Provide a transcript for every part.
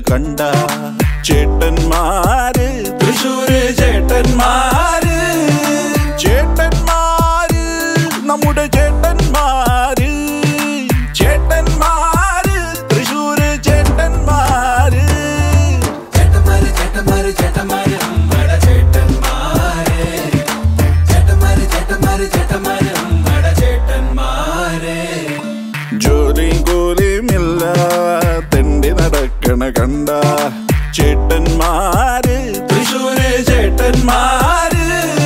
കണ്ട ചേട്ടന്മാര് തൃശൂര് ചേട്ടന്മാര് ചേട്ടന്മാര് നമ്മുടെ ചേട്ടന്മാര് ചേട്ടന്മാര് തൃശൂര് ചേട്ടന്മാര് ചേട്ടന്മാര് ചേട്ടന്മാര് ചേട്ടന്മാര് ഉമ്മട ചേട്ടന്മാരെ ചേട്ടന്മാര് ചേട്ടന്മാര് ചേട്ടന്മാര് ഉമ്മട ചേട്ടന്മാരെ ജോലിയും കൂലിയുമില്ല തെണ്ടി നടക്കണ കണ്ട ചേട്ടന്മാര് തൃശൂര് ചേട്ടന്മാര്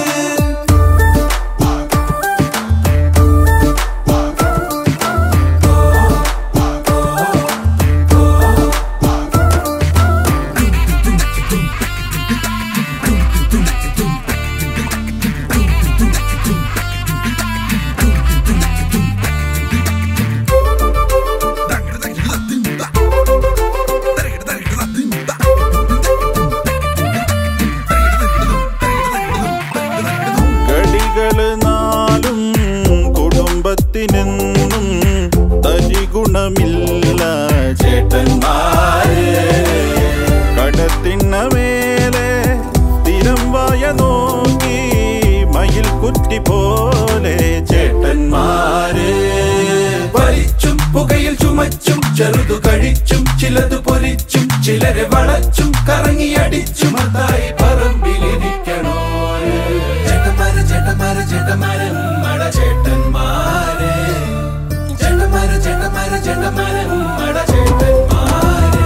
കളികള് നാലും കുടുംബത്തിനെന്നും തരി ഗുണമില്ല ചേട്ടന്മാര് കടത്തിന്ന മേലെ സ്ഥിരം വായ നോക്കി മയിൽ കുറ്റി പോലെ ചേട്ടന്മാര് വലിച്ചും പുകയിൽ ചുമച്ചും ചെറുതു കഴിച്ചും ചിലത് പൊരിച്ചും ചിലരെ വളച്ചും കറങ്ങിയടിച്ചും അതായി പറമ്പിലിരിക്കണോ ചേട്ടന്മാര് ചേട്ടന്മാര് ചേട്ടന്മാര് ഉമ്മട ചേട്ടന്മാരെ ചേട്ടന്മാര് ചേട്ടന്മാര് ചേട്ടന്മാര് ഉമ്മട ചേട്ടന്മാരെ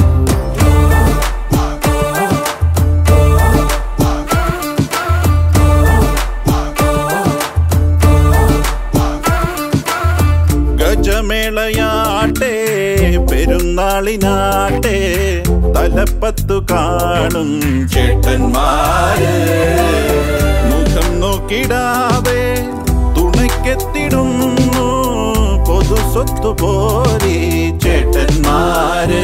ഗജമേളയാട്ടെ പെരുന്നാളിനാട്ടെ തലപ്പത്തു കാണും ചേട്ടന്മാര് മുഖം നോക്കിടാതെ തുണയ്ക്കെത്തിടുന്നു പൊതു സ്വത്ത് പോരി ചേട്ടന്മാര്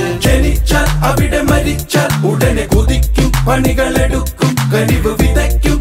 ജനിച്ചാൽ അവിടെ മരിച്ചാൽ ഉടനെ കുതിക്കും പണികളെടുക്കും കനിവ് വിതയ്ക്കും